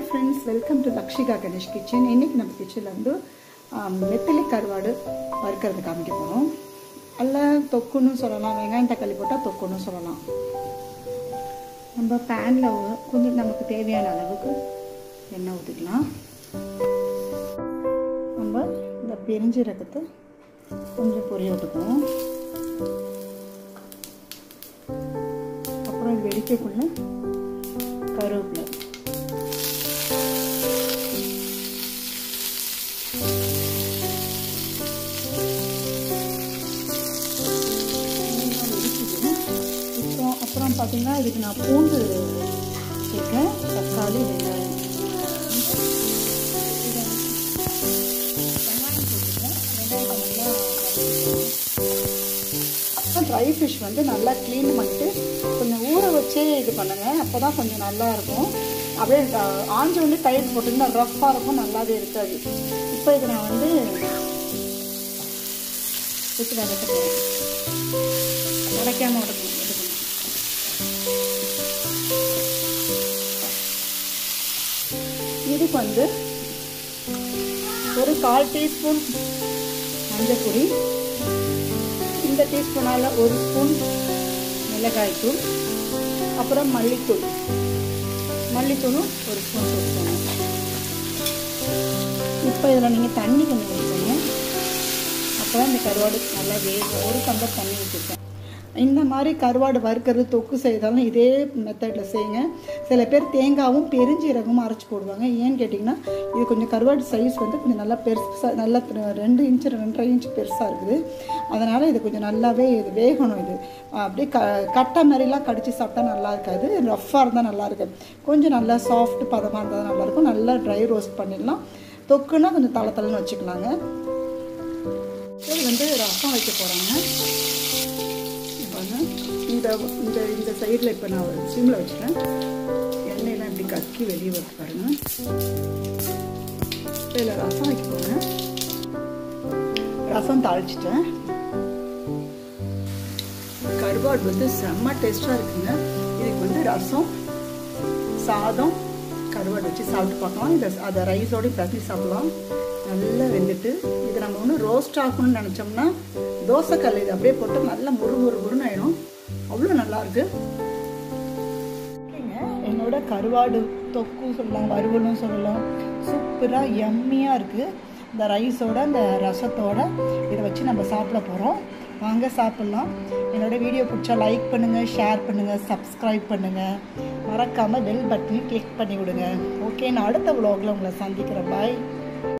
friends welcome to Lakshika Ganesh kitchen இன்னைக்கு நம்ம கிச்சனில் வந்து நெத்திலி கருவாடு வறுக்கிறது காமிக்க போகிறோம் அல்ல தொக்குன்னு சொல்லலாம் வெங்காயம் தக்காளி போட்டால் தொக்குன்னு சொல்லலாம் நம்ம பேனில் கொஞ்சம் நமக்கு தேவையான அளவுக்கு எண்ணெய் ஊற்றிக்கலாம் நம்ம இந்த பெருஞ்சீரகத்தை கொஞ்சம் பொரிய விட்டுக்குவோம் அப்புறம் வெடிக்கக்குள்ள கருவேப்பிலை அப்புறம் அப்புறம் பார்த்தீங்கன்னா இதுக்கு நான் பூண்டு சேர்க்கேன் தக்காளி வெங்காயம் வெங்காயம் போட்டுக்கிறேன் வெங்காயம் நல்லா அப்புறம் ட்ரை ஃபிஷ் வந்து நல்லா க்ளீன் பண்ணிட்டு கொஞ்சம் ஊற வச்சே இது பண்ணுங்கள் அப்போ தான் கொஞ்சம் நல்லா இருக்கும் அப்படியே ஆஞ்சு வந்து தயிர் போட்டிங்கன்னா ரஃப்பாக இருக்கும் நல்லாவே இருக்காது இப்போ இதை நான் வந்து வச்சு வதக்க போகிறேன் வதக்காமல் வதக்கணும் எடுக்கணும் இதுக்கு வந்து ஒரு கால் டீஸ்பூன் மஞ்சள் பொடி இந்த டீஸ்பூனால் ஒரு ஸ்பூன் மிளகாய்த்தூள் அப்புறம் மல்லித்தூள் மல்லித்தூளும் ஒரு ஸ்பூன் போட்டுக்கோங்க இப்போ இதில் நீங்கள் தண்ணி கொஞ்சம் ஊற்றுங்க அப்போ தான் இந்த கருவாடு நல்லா வேகும் ஒரு டம்ளர் தண்ணி ஊற்றிருக்கேன் இந்த மாதிரி கருவாடு வறுக்கிறது தொக்கு செய்தாலும் இதே மெத்தடில் செய்யுங்க சில பேர் தேங்காவும் பெருஞ்சீரகமும் அரைச்சி போடுவாங்க ஏன்னு கேட்டிங்கன்னா இது கொஞ்சம் கருவாடு சைஸ் வந்து கொஞ்சம் நல்லா பெருசாக நல்லா ரெண்டு இன்ச்சு ரெண்டரை இன்ச்சு பெருசாக இருக்குது அதனால் இது கொஞ்சம் நல்லாவே இது வேகணும் இது அப்படியே க கட்டை மாதிரிலாம் கடிச்சு சாப்பிட்டா நல்லா இருக்காது ரஃப்பாக இருந்தால் நல்லா இருக்குது கொஞ்சம் நல்லா சாஃப்ட் பதமாக இருந்தால் நல்லாயிருக்கும் நல்லா ட்ரை ரோஸ்ட் பண்ணிடலாம் தொக்குன்னா கொஞ்சம் தலை தலைன்னு வச்சுக்கலாங்க இது வந்து ரசம் வைக்க போகிறாங்க பாருங்க இந்த இந்த இந்த சைடில் இப்போ நான் சிம்மில் வச்சுட்டேன் எண்ணெயெல்லாம் இப்படி கக்கி வெளியே வச்சு பாருங்க இதில் ரசம் வைக்க போகிறேன் ரசம் தாளிச்சிட்டேன் கருவாடு வந்து செம்ம டேஸ்ட்டாக இருக்குங்க இதுக்கு வந்து ரசம் சாதம் கருவாடு வச்சு சாப்பிட்டு பார்க்கலாம் இதை அதை ரைஸோடு பிரட்டி சாப்பிடலாம் நல்லா வெந்துட்டு இது நம்ம ஒன்று ரோஸ்ட் ஆகணும்னு நினச்சோம்னா தோசைக்கல் இது அப்படியே போட்டு நல்லா முறு முறு முருன்னு ஆயிடும் அவ்வளோ நல்லா இருக்கு என்னோட கருவாடு தொக்கு சொல்லலாம் வறுவலும் சொல்லலாம் சூப்பராக எம்மியாக இருக்குது இந்த ரைஸோட இந்த ரசத்தோட இதை வச்சு நம்ம சாப்பிட போகிறோம் வாங்க சாப்பிட்லாம் என்னோட வீடியோ பிடிச்சா லைக் பண்ணுங்கள் ஷேர் பண்ணுங்கள் சப்ஸ்கிரைப் பண்ணுங்கள் மறக்காமல் பெல் பட்டனையும் கிளிக் பண்ணி விடுங்க ஓகே நான் அடுத்த விலாகில் உங்களை சந்திக்கிறேன் பாய்